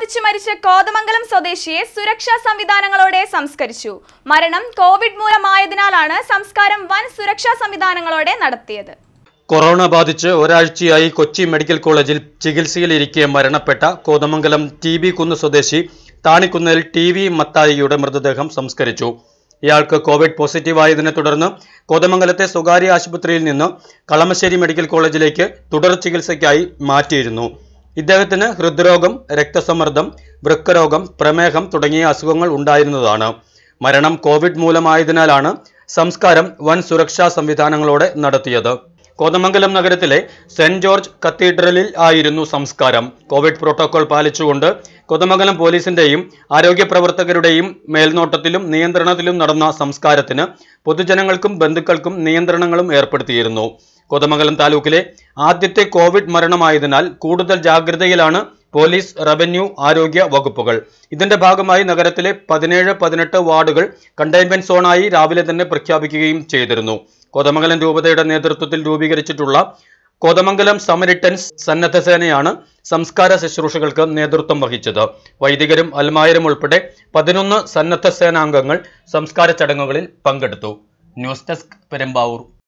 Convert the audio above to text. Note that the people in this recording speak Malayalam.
ബാധിച്ച് മരിച്ച കോതമംഗലം സ്വദേശിയെ സുരക്ഷാ സംവിധാനങ്ങളോടെ സംസ്കരിച്ചു മരണം കോവിഡ് മൂലമായതിനാലാണ് സംസ്കാരം വൻ സുരക്ഷാ സംവിധാനങ്ങളോടെ നടത്തിയത് കൊറോണ ബാധിച്ച് ഒരാഴ്ചയായി കൊച്ചി മെഡിക്കൽ കോളേജിൽ ചികിത്സയിലിരിക്കെ മരണപ്പെട്ട കോതമംഗലം ടി ബി കുന്ന് സ്വദേശി താണിക്കുന്നേൽ ടി വി മത്തായിയുടെ മൃതദേഹം സംസ്കരിച്ചു ഇയാൾക്ക് കോവിഡ് പോസിറ്റീവായതിനെ തുടർന്ന് കോതമംഗലത്തെ സ്വകാര്യ ആശുപത്രിയിൽ നിന്ന് കളമശ്ശേരി മെഡിക്കൽ കോളേജിലേക്ക് തുടർ ചികിത്സയ്ക്കായി മാറ്റിയിരുന്നു ഇദ്ദേഹത്തിന് ഹൃദ്രോഗം രക്തസമ്മർദ്ദം വൃക്കരോഗം പ്രമേഹം തുടങ്ങിയ അസുഖങ്ങൾ ഉണ്ടായിരുന്നതാണ് മരണം കോവിഡ് മൂലമായതിനാലാണ് സംസ്കാരം വൻ സുരക്ഷാ സംവിധാനങ്ങളോടെ നടത്തിയത് കോതമംഗലം നഗരത്തിലെ സെന്റ് ജോർജ് കത്തീഡ്രലിൽ ആയിരുന്നു സംസ്കാരം കോവിഡ് പ്രോട്ടോകോൾ പാലിച്ചുകൊണ്ട് കോതമംഗലം പോലീസിന്റെയും ആരോഗ്യ പ്രവർത്തകരുടെയും മേൽനോട്ടത്തിലും നിയന്ത്രണത്തിലും നടന്ന സംസ്കാരത്തിന് പൊതുജനങ്ങൾക്കും ബന്ധുക്കൾക്കും നിയന്ത്രണങ്ങളും ഏർപ്പെടുത്തിയിരുന്നു കോതമംഗലം താലൂക്കിലെ ആദ്യത്തെ കോവിഡ് മരണമായതിനാൽ കൂടുതൽ ജാഗ്രതയിലാണ് പോലീസ് റവന്യൂ ആരോഗ്യ വകുപ്പുകൾ ഇതിന്റെ ഭാഗമായി നഗരത്തിലെ പതിനേഴ് പതിനെട്ട് വാർഡുകൾ കണ്ടെയ്ൻമെന്റ് സോണായി രാവിലെ തന്നെ പ്രഖ്യാപിക്കുകയും ചെയ്തിരുന്നു കോതമംഗലം രൂപതയുടെ നേതൃത്വത്തിൽ രൂപീകരിച്ചിട്ടുള്ള കോതമംഗലം സമരിട്ടൻസ് സന്നദ്ധ സേനയാണ് സംസ്കാര ശുശ്രൂഷകൾക്ക് നേതൃത്വം വഹിച്ചത് വൈദികരും അൽമായരും ഉൾപ്പെടെ പതിനൊന്ന് സന്നദ്ധ സേനാംഗങ്ങൾ സംസ്കാര ചടങ്ങുകളിൽ പങ്കെടുത്തു ന്യൂസ് ഡെസ്ക് പെരുമ്പാവൂർ